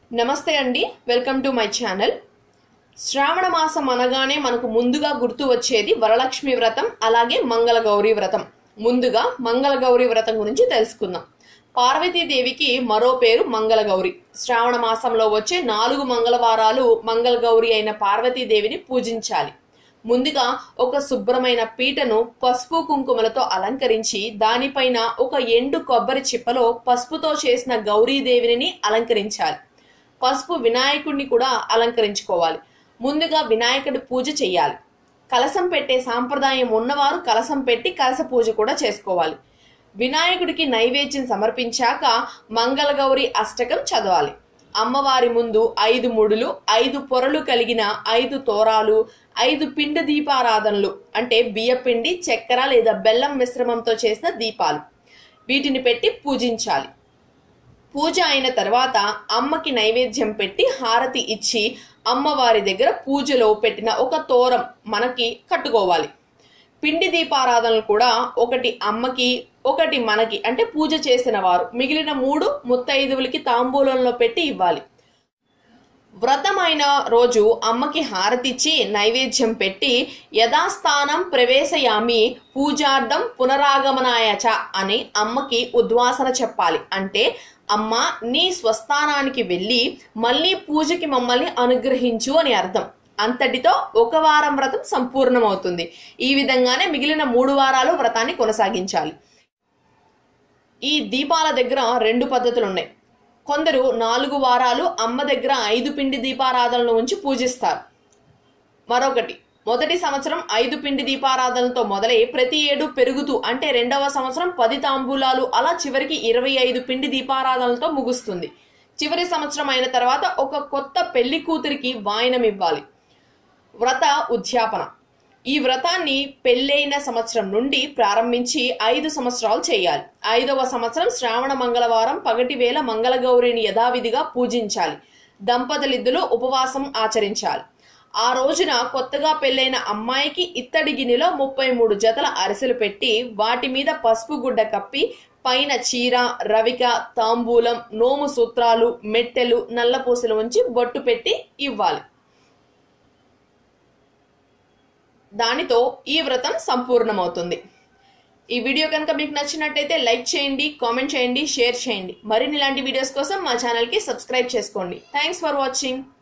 నమస్తే అండి welcome to my channel శ్రావణ మాసం అనగానే మనకు ముందుగా గుర్తు వచ్చేది వరలక్ష్మి వ్రతం అలాగే మంగళ గౌరీ వ్రతం ముందుగా మంగళ గౌరీ వ్రతం గురించి తెలుసుకుందాం పార్వతీదేవికి మరో పేరు మంగళ గౌరి శ్రావణ మాసంలో వచ్చే నాలుగు మంగళవారాలు మంగళ గౌరి అయిన పార్వతీదేవిని పూజించాలి ముందుగా ఒక శుభ్రమైన పీటను పసుపు కుంకుమలతో అలంకరించి దానిపైన ఒక ఎండు కొబ్బరి చిప్పలో పసుపుతో చేసిన గౌరీదేవిని అలంకరించాలి పసుపు వినాయకుడిని కూడా అలంకరించుకోవాలి ముందుగా వినాయకుడి పూజ చేయాలి కలసం పెట్టే సాంప్రదాయం ఉన్నవారు కలసం పెట్టి కలస పూజ కూడా చేసుకోవాలి వినాయకుడికి నైవేద్యం సమర్పించాక మంగళగౌరి అష్టకం చదవాలి అమ్మవారి ముందు ఐదు ముడులు ఐదు పొరలు కలిగిన ఐదు తోరాలు ఐదు పిండ దీపారాధనలు అంటే బియ్యపిండి చక్కెర లేదా బెల్లం మిశ్రమంతో చేసిన దీపాలు వీటిని పెట్టి పూజించాలి పూజ అయిన తర్వాత అమ్మకి నైవేద్యం పెట్టి హారతి ఇచ్చి అమ్మవారి దగ్గర పూజలో పెట్టిన ఒక తోరం మనకి కట్టుకోవాలి పిండి దీపారాధనలు కూడా ఒకటి అమ్మకి ఒకటి మనకి అంటే పూజ చేసిన వారు మిగిలిన మూడు ముత్తైదువులకి తాంబూలంలో పెట్టి ఇవ్వాలి వ్రతమైన రోజు అమ్మకి హారతిచ్చి నైవేద్యం పెట్టి యథాస్థానం ప్రవేశయామి పూజార్థం పునరాగమనాయ చ అని అమ్మకి ఉద్వాసన చెప్పాలి అంటే అమ్మ నీ స్వస్థానానికి వెళ్ళి మళ్ళీ పూజకి మమ్మల్ని అనుగ్రహించు అని అర్థం అంతటితో ఒక వారం వ్రతం సంపూర్ణమవుతుంది ఈ విధంగానే మిగిలిన మూడు వారాలు వ్రతాన్ని కొనసాగించాలి ఈ దీపాల దగ్గర రెండు పద్ధతులు ఉన్నాయి కొందరు నాలుగు వారాలు అమ్మ దగ్గర ఐదు పిండి దీపారాధనలు ఉంచి పూజిస్తారు మరొకటి మొదటి సంవత్సరం ఐదు పిండి దీపారాధనలతో మొదలై ప్రతి ఏడు పెరుగుతూ అంటే రెండవ సంవత్సరం పది తాంబూలాలు అలా చివరికి ఇరవై ఐదు పిండి దీపారాధనలతో ముగుస్తుంది చివరి సంవత్సరం అయిన తర్వాత ఒక కొత్త పెళ్లి కూతురికి వాయనం ఇవ్వాలి వ్రత ఉద్యాపన ఈ వ్రతాన్ని పెళ్ళైన సంవత్సరం నుండి ప్రారంభించి ఐదు సంవత్సరాలు చేయాలి ఐదవ సంవత్సరం శ్రావణ మంగళవారం పగటి వేళ మంగళగౌరిని యథావిధిగా పూజించాలి దంపతులిద్దరూ ఉపవాసం ఆచరించాలి ఆ రోజున కొత్తగా పెళ్ళైన అమ్మాయికి ఇత్తడి గిన్నెలో ముప్పై మూడు జతల అరిసెలు పెట్టి వాటి మీద పసుపు గుడ్డ కప్పి పైన చీర రవిక తాంబూలం నోము సూత్రాలు మెట్టెలు నల్లపూసలు ఉంచి బొట్టు పెట్టి ఇవ్వాలి దానితో ఈ వ్రతం సంపూర్ణమవుతుంది ఈ వీడియో కనుక మీకు నచ్చినట్టయితే లైక్ చేయండి కామెంట్ చేయండి షేర్ చేయండి మరిన్ని ఇలాంటి వీడియోస్ కోసం మా ఛానల్కి సబ్స్క్రైబ్ చేసుకోండి థ్యాంక్స్ ఫర్ వాచింగ్